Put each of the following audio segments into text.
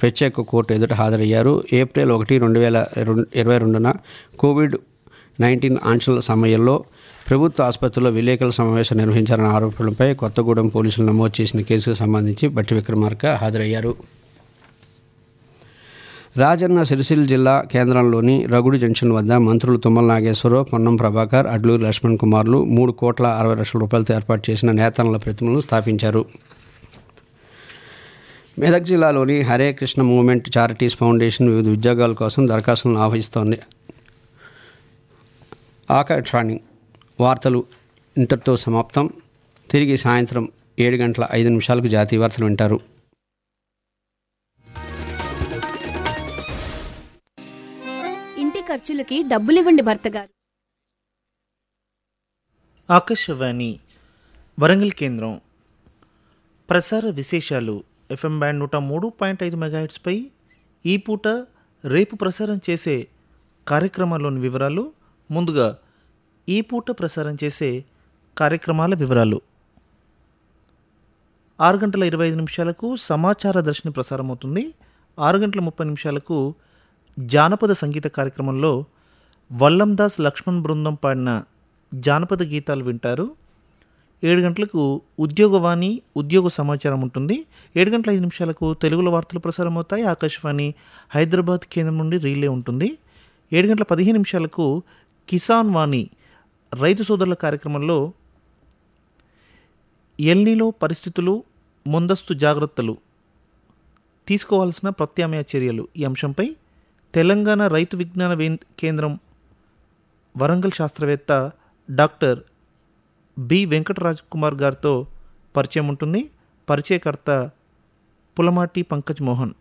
ప్రత్యేక కోర్టు ఎదుట హాజరయ్యారు ఏప్రిల్ ఒకటి రెండు వేల ఇరవై రెండున కోవిడ్ నైన్టీన్ ఆంక్షల సమయంలో ప్రభుత్వ ఆసుపత్రిలో విలేకరుల సమావేశం నిర్వహించారన్న ఆరోపణలపై కొత్తగూడెం పోలీసులు నమోదు చేసిన కేసుకు సంబంధించి బట్టి విక్రమార్క హాజరయ్యారు రాజన్న సిరిసిల్ల జిల్లా కేంద్రంలోని రగుడు జంక్షన్ వద్ద మంత్రులు తుమ్మల నాగేశ్వరరావు పొన్నం ప్రభాకర్ అడ్లూరు లక్ష్మణ్ కుమార్లు మూడు కోట్ల అరవై లక్షల రూపాయలతో ఏర్పాటు చేసిన నేతన్నల ప్రతిమలను స్థాపించారు మెదక్ జిల్లాలోని Hare Krishna movement charities foundation వివిధ ఉద్యోగాల కోసం దరఖాస్తులను ఆహ్వానిస్తోంది ఆకాశవాణి వార్తలు ఇంతటితో సమాప్తం తిరిగి సాయంత్రం ఏడు గంటల ఐదు నిమిషాలకు జాతీయ వార్తలు వింటారు ఇంటి ఖర్చులకి డబ్బులివ్వండి భర్త గారు ఆకాశవాణి వరంగల్ కేంద్రం ప్రసార విశేషాలు ఎఫ్ఎం బ్యాండ్ నూట మూడు పాయింట్ ఐదు మెగాహెట్స్పై ఈ పూట రేపు ప్రసారం చేసే కార్యక్రమాల్లోని వివరాలు ముందుగా ఈ పూట ప్రసారం చేసే కార్యక్రమాల వివరాలు ఆరు గంటల ఇరవై ఐదు నిమిషాలకు సమాచార దర్శని ప్రసారం అవుతుంది ఆరు గంటల ముప్పై నిమిషాలకు జానపద సంగీత కార్యక్రమంలో వల్లందాస్ లక్ష్మణ్ బృందం పాడిన జానపద గీతాలు వింటారు ఏడు గంటలకు ఉద్యోగవాణి ఉద్యోగ సమాచారం ఉంటుంది ఏడు గంటల ఐదు నిమిషాలకు తెలుగులో వార్తలు ప్రసారం అవుతాయి ఆకాశవాణి హైదరాబాద్ కేంద్రం నుండి రీలే ఉంటుంది ఏడు గంటల పదిహేను నిమిషాలకు కిసాన్ వాణి రైతు సోదరుల కార్యక్రమంలో ఎల్నిలో పరిస్థితులు ముందస్తు జాగ్రత్తలు తీసుకోవాల్సిన ప్రత్యామ్నాయ చర్యలు ఈ అంశంపై తెలంగాణ రైతు విజ్ఞాన వే కేంద్రం వరంగల్ శాస్త్రవేత్త డాక్టర్ బి వెంకటరాజ్ కుమార్ గారితో పరిచయం ఉంటుంది పరిచయకర్త పులమాటి పంకజ్ మోహన్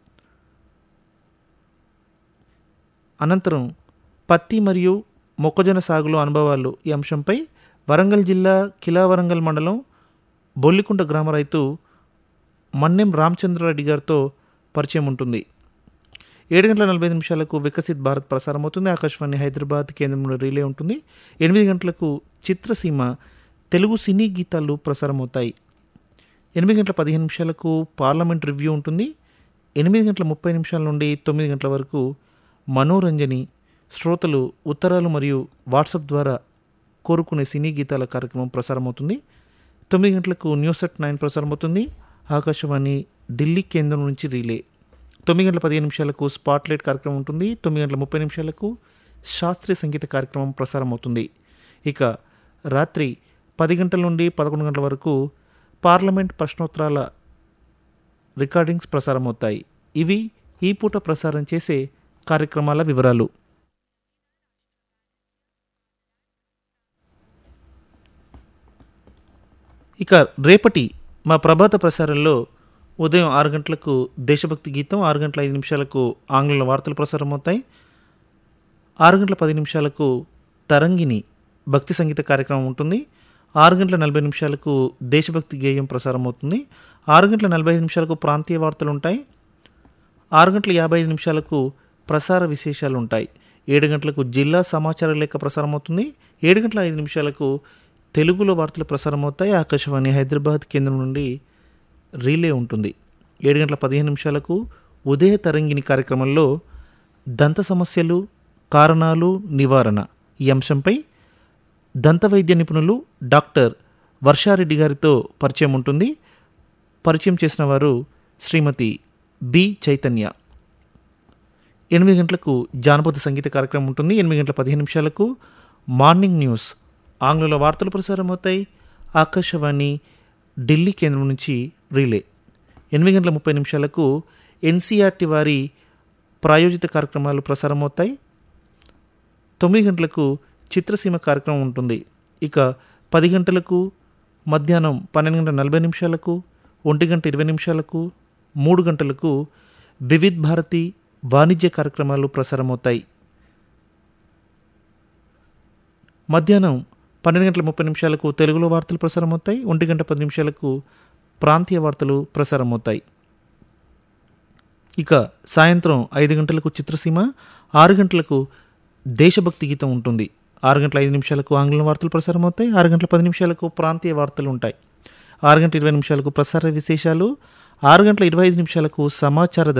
అనంతరం పత్తి మరియు మొక్కజొన్న సాగులో అనుభవాలు ఈ అంశంపై వరంగల్ జిల్లా కిలా వరంగల్ మండలం బొల్లికుంట గ్రామ రైతు మన్నెం రామచంద్రారెడ్డి గారితో పరిచయం ఉంటుంది ఏడు గంటల నలభై ఐదు నిమిషాలకు వికసిత్ భారత్ ప్రసారం అవుతుంది ఆకాశవాణి హైదరాబాద్ కేంద్రంలో రిలే ఉంటుంది ఎనిమిది గంటలకు చిత్రసీమ తెలుగు సినీ గీతాలు ప్రసారం అవుతాయి ఎనిమిది గంటల పదిహేను నిమిషాలకు పార్లమెంట్ రివ్యూ ఉంటుంది ఎనిమిది గంటల ముప్పై నిమిషాల నుండి తొమ్మిది గంటల వరకు మనోరంజని శ్రోతలు ఉత్తరాలు మరియు వాట్సాప్ ద్వారా కోరుకునే సినీ గీతాల కార్యక్రమం ప్రసారం అవుతుంది తొమ్మిది గంటలకు న్యూస్ అట్ నైన్ ప్రసారం అవుతుంది ఆకాశవాణి ఢిల్లీ కేంద్రం నుంచి రీలే తొమ్మిది గంటల పదిహేను నిమిషాలకు స్పాట్లైట్ కార్యక్రమం ఉంటుంది తొమ్మిది గంటల ముప్పై నిమిషాలకు శాస్త్రీయ సంగీత కార్యక్రమం ప్రసారం అవుతుంది ఇక రాత్రి పది గంటల నుండి పదకొండు గంటల వరకు పార్లమెంట్ ప్రశ్నోత్తరాల రికార్డింగ్స్ ప్రసారం అవుతాయి ఇవి ఈ పూట ప్రసారం చేసే కార్యక్రమాల వివరాలు ఇక రేపటి మా ప్రభాత ప్రసారంలో ఉదయం ఆరు గంటలకు దేశభక్తి గీతం ఆరు గంటల ఐదు నిమిషాలకు ఆంగ్లంలో వార్తలు ప్రసారం అవుతాయి ఆరు గంటల పది నిమిషాలకు తరంగిణి భక్తి సంగీత కార్యక్రమం ఉంటుంది ఆరు గంటల నలభై నిమిషాలకు దేశభక్తి గేయం ప్రసారం అవుతుంది ఆరు గంటల నలభై ఐదు నిమిషాలకు ప్రాంతీయ వార్తలు ఉంటాయి ఆరు గంటల యాభై ఐదు నిమిషాలకు ప్రసార విశేషాలు ఉంటాయి ఏడు గంటలకు జిల్లా సమాచార లేఖ ప్రసారం అవుతుంది ఏడు గంటల ఐదు నిమిషాలకు తెలుగులో వార్తలు ప్రసారం అవుతాయి ఆకాశవాణి హైదరాబాద్ కేంద్రం నుండి రీలే ఉంటుంది ఏడు గంటల పదిహేను నిమిషాలకు ఉదయ తరంగిణి కార్యక్రమంలో దంత సమస్యలు కారణాలు నివారణ ఈ అంశంపై దంత వైద్య నిపుణులు డాక్టర్ వర్షారెడ్డి గారితో పరిచయం ఉంటుంది పరిచయం చేసిన వారు శ్రీమతి బి చైతన్య ఎనిమిది గంటలకు జానపద సంగీత కార్యక్రమం ఉంటుంది ఎనిమిది గంటల పదిహేను నిమిషాలకు మార్నింగ్ న్యూస్ ఆంగ్లంలో వార్తలు ప్రసారం అవుతాయి ఆకాశవాణి ఢిల్లీ కేంద్రం నుంచి రీలే ఎనిమిది గంటల ముప్పై నిమిషాలకు ఎన్సీఆర్టీ వారి ప్రాయోజిత కార్యక్రమాలు ప్రసారం అవుతాయి తొమ్మిది గంటలకు చిత్రసీమ కార్యక్రమం ఉంటుంది ఇక పది గంటలకు మధ్యాహ్నం పన్నెండు గంటల నలభై నిమిషాలకు ఒంటి గంట ఇరవై నిమిషాలకు మూడు గంటలకు వివిధ్ భారతి వాణిజ్య కార్యక్రమాలు ప్రసారం అవుతాయి మధ్యాహ్నం పన్నెండు గంటల ముప్పై నిమిషాలకు తెలుగులో వార్తలు ప్రసారం అవుతాయి ఒంటి గంట పది నిమిషాలకు ప్రాంతీయ వార్తలు ప్రసారం అవుతాయి ఇక సాయంత్రం ఐదు గంటలకు చిత్రసీమ ఆరు గంటలకు దేశభక్తి గీతం ఉంటుంది ఆరు గంటల ఐదు నిమిషాలకు ఆంగ్లం వార్తలు ప్రసారం అవుతాయి ఆరు గంటల పది నిమిషాలకు ప్రాంతీయ వార్తలు ఉంటాయి ఆరు గంటల ఇరవై నిమిషాలకు ప్రసార విశేషాలు ఆరు గంటల ఇరవై ఐదు నిమిషాలకు సమాచార